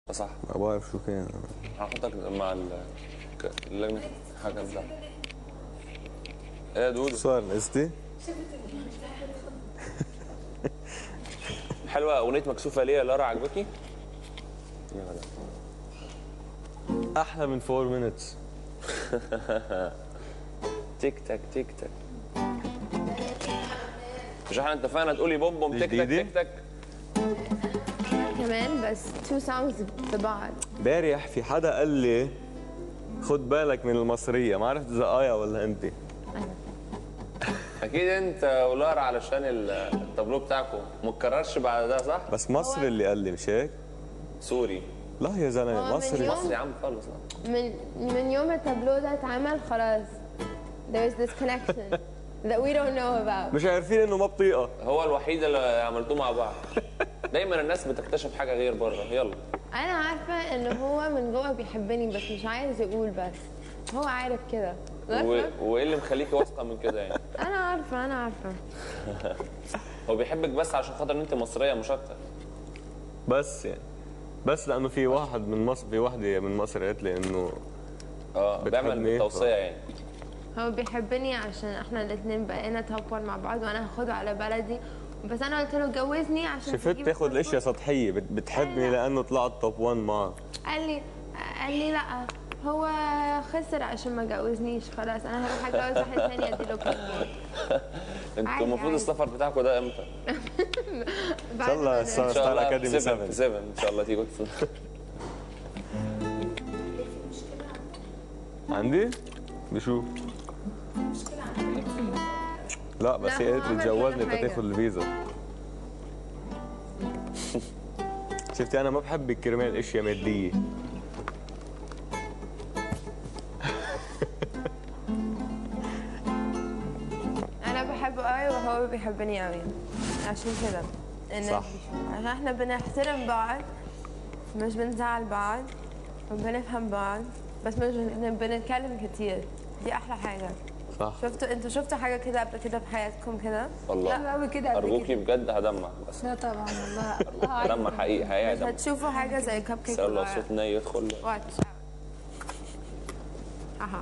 صح ما بعرف شو كان هحطك مع ال ك- اللجنه حكم ده ايه يا دودو صار نقزتي؟ حلوه اغنيه مكسوفه ليه يا لارا عجبتني؟ يا غدا احلى من 4 minutes تيك تاك تيك تاك مش احنا اتفقنا تقولي بوم بوم تيك تاك جديدة؟ تيك تاك كمان بس تو سونجز ببعض امبارح في حدا قال لي خد بالك من المصريه ما عرفت اذا ايه ولا انت اكيد انت ولارا علشان ال- التابلو بتاعكم ما اتكررش بعد ده صح؟ بس مصري اللي قال لي مش هيك؟ سوري لا يا هو زلمه من مصري يوم- مصري يا عم خالص لا. من من يوم التابلو ده اتعمل خلاص there's this connection that we don't know about مش عارفين انه ما بطيئه هو الوحيد اللي عملتوه مع بعض دايما الناس بتكتشف حاجه غير بره يلا انا عارفه ان هو من جوه بيحبني بس مش عايز يقول بس هو عارف كده و... عارفة؟ وايه اللي مخليكي واثقه من كده يعني انا عارفه انا عارفه هو بيحبك بس عشان خاطر ان انت مصريه مش اكتر بس يعني بس لانه في واحد من مصر في وحده من مصر قالت لي انه اه بيعمل بتحبني؟ توصيه يعني هو بيحبني عشان احنا الاثنين بقينا توب وان مع بعض وانا هاخده على بلدي بس انا قلت له جوزني عشان شفت تجيب تاخذ الباسبور. الاشياء سطحيه بت- بتحبني لا. لانه طلعت توب 1 معه قال لي قال لي لا هو خسر عشان ما جوزنيش خلاص انا هروح اتجوز واحد تاني اديله باسبور انتوا عادي، المفروض عادي. السفر بتاعكم ده امتى؟ ان شاء الله ان شاء ستار الله اكاديمي في 7 7 في 7 ان شاء الله تيجوا عندي بشو لا بس لا، هي هو قالت لي عمل تجوزني كل حاجة. تاخذ الفيزا شفتي انا ما بحب كرمال اشياء ماديه انا بحبه قوي وهو بيحبني قوي عشان كده الناس صح. بيشوفوا. عشان احنا بنحترم بعض مش بنزعل بعض وبنفهم بعض بس مش بن- بنتكلم كتير دي احلى حاجه صح شفتوا انتوا شفتوا حاجه كده قبل كده في حياتكم كده والله لا قوي كده قبل ارجوكي كده بجد هدمع بس لا طبعا والله الله عارف هدمع حقيقي حقيقي مش هدمع هتشوفوا حاجه زي كب كيك بس يلا صوت ناي يدخل واتش اها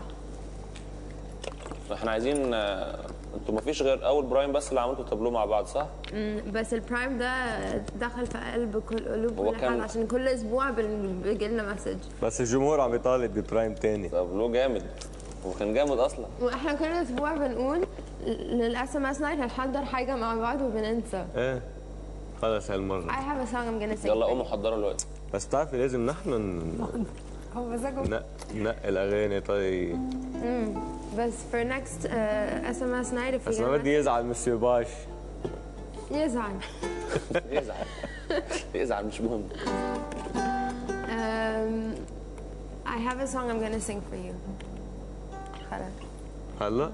احنا عايزين آه، انتوا ما فيش غير اول برايم بس اللي عملتوا تابلو مع بعض صح؟ مم، بس البرايم ده دخل في قلب كل قلوب هو كل كان- حد عشان كل اسبوع بن- بيجي لنا مسج بس الجمهور عم يطالب ببرايم تاني تابلو جامد هو كان جامد اصلا واحنا كل اسبوع بنقول للاس ام اس نايت هنحضر حاجه مع بعض وبننسى ايه خلص I هالمره have a song I'm gonna sing يلا for قوموا you. حضروا الوقت بس بتعرفي لازم نحن ن- هو مزاجه نق- ننقي الاغاني طيب بس for next uh, SMS night if بس you ما بدي يزعل مسيو باش يزعل يزعل يزعل مش مهم um, I have a song I'm gonna sing for you خلاص هلا